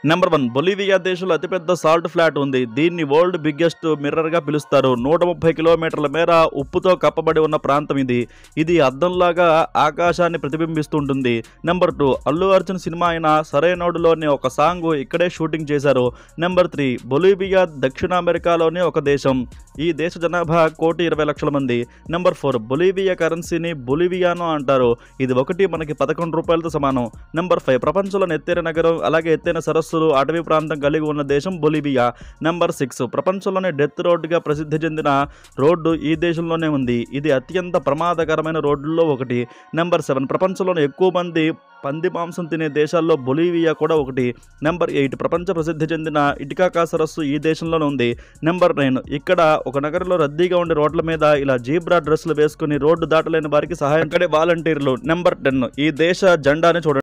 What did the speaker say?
number one Bolivia దేశంలో అతిపెద్ద salt flat ఉంది దీన్ని వరల్డ్ బిగ్గెస్ట్ మిర్రర్గా పిలుస్తారు నూట ముప్పై కిలోమీటర్ల మేర ఉప్పుతో కప్పబడి ఉన్న ప్రాంతం ఇది ఇది అద్దంలాగా ఆకాశాన్ని ప్రతిబింబిస్తుంటుంది number two Allu Arjun cinema అయిన సరైనోడులోని ఒక సాంగ్ ఇక్కడే షూటింగ్ చేశారు నెంబర్ త్రీ బొలివియా దక్షిణ అమెరికాలోని ఒక దేశం ఈ దేశ జనాభా కోటి ఇరవై లక్షల మంది నెంబర్ ఫోర్ బొలివియా కరెన్సీని బొలివియానో అంటారు ఇది ఒకటి మనకి పదకొండు రూపాయలతో సమానం నెంబర్ ఫైవ్ ప్రపంచంలోని ఎత్తైన నగరం అలాగే ఎత్తైన సరస్సులు అటవీ ప్రాంతం కలిగి ఉన్న దేశం బొలివియా నెంబర్ సిక్స్ ప్రపంచంలోనే డెత్ రోడ్డుగా ప్రసిద్ధి చెందిన రోడ్డు ఈ దేశంలోనే ఉంది ఇది అత్యంత ప్రమాదకరమైన రోడ్లలో ఒకటి నెంబర్ సెవెన్ ప్రపంచంలోనే ఎక్కువ మంది పంది మాంసం తినే దేశాల్లో బొలీవియా కూడా ఒకటి నెంబర్ ఎయిట్ ప్రపంచ ప్రసిద్ధి చెందిన ఇటికాకా సరస్సు ఈ దేశంలోనే ఉంది నెంబర్ నైన్ ఇక్కడ ఒక నగరంలో రద్దీగా ఉండే రోడ్ల మీద ఇలా జీబ్రా డ్రెస్సులు వేసుకుని రోడ్డు దాటలేని వారికి సహాయం అక్కడే వాలంటీర్లు నెంబర్ టెన్ ఈ దేశ జెండాని చూడండి